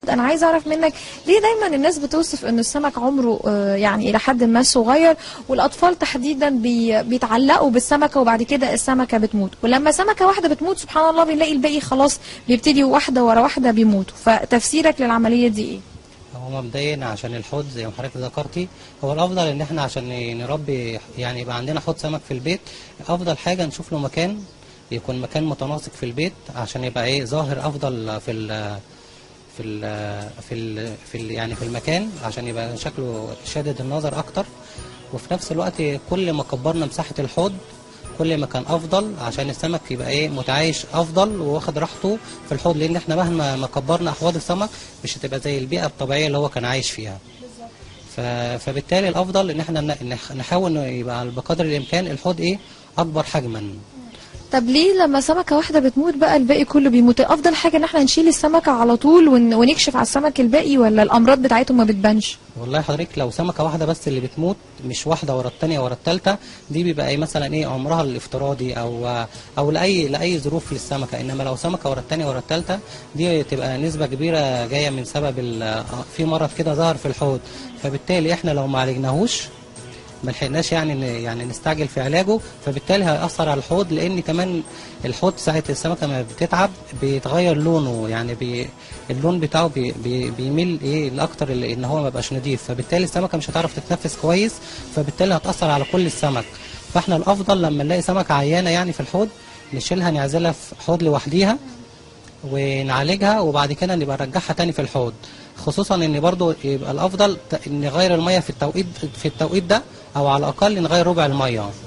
انا عايز اعرف منك ليه دايما الناس بتوصف ان السمك عمره آه، يعني الى حد ما صغير والاطفال تحديدا بي بيتعلقوا بالسمكه وبعد كده السمكه بتموت ولما سمكه واحده بتموت سبحان الله بنلاقي الباقي خلاص بيبتدي واحده ورا واحده بيموتوا فتفسيرك للعمليه دي ايه هو مبدئيا عشان الحوض زي ما حضرتك ذكرتي هو الافضل ان احنا عشان نربي يعني يبقى عندنا حوض سمك في البيت افضل حاجه نشوف له مكان يكون مكان متناسق في البيت عشان يبقى ايه ظاهر افضل في ال في ال في ال في ال يعني في المكان عشان يبقى شكله شادد النظر اكتر وفي نفس الوقت كل ما كبرنا مساحه الحوض كل ما كان افضل عشان السمك يبقى ايه متعايش افضل وواخد راحته في الحوض لان احنا مهما ما كبرنا احواض السمك مش هتبقى زي البيئه الطبيعيه اللي هو كان عايش فيها ف- فبالتالي الافضل ان احنا ن- نح- نحاول إنه يبقى بقدر الامكان الحوض ايه اكبر حجما طب ليه لما سمكه واحده بتموت بقى الباقي كله بيموت افضل حاجه ان احنا نشيل السمكه على طول ون- ونكشف على السمك الباقي ولا الامراض بتاعتهم ما بتبانش والله حضرتك لو سمكه واحده بس اللي بتموت مش واحده ورا الثانيه ورا الثالثه دي بيبقى ايه مثلا ايه عمرها الافتراضي او او لاي لاي ظروف للسمكه انما لو سمكه ورا الثانيه ورا الثالثه دي تبقى نسبه كبيره جايه من سبب ال- في مرض كده ظهر في الحوض فبالتالي احنا لو ما عالجناهوش ما لحقناش يعني ن- يعني نستعجل في علاجه فبالتالي هيأثر على الحوض لان كمان الحوض ساعه السمكه ما بتتعب بيتغير لونه يعني بي اللون بتاعه بي بي بيميل ايه لاكتر ال- ان هو ما يبقاش نضيف فبالتالي السمكه مش هتعرف تتنفس كويس فبالتالي هتأثر على كل السمك فاحنا الافضل لما نلاقي سمكه عيانه يعني في الحوض نشيلها نعزلها في حوض لوحديها ونعالجها وبعد كده نبقى نرجعها تاني في الحوض خصوصا ان برضو يبقى الافضل ت- نغير الميه في التوقيت في التوقيت ده او على الاقل نغير ربع الميه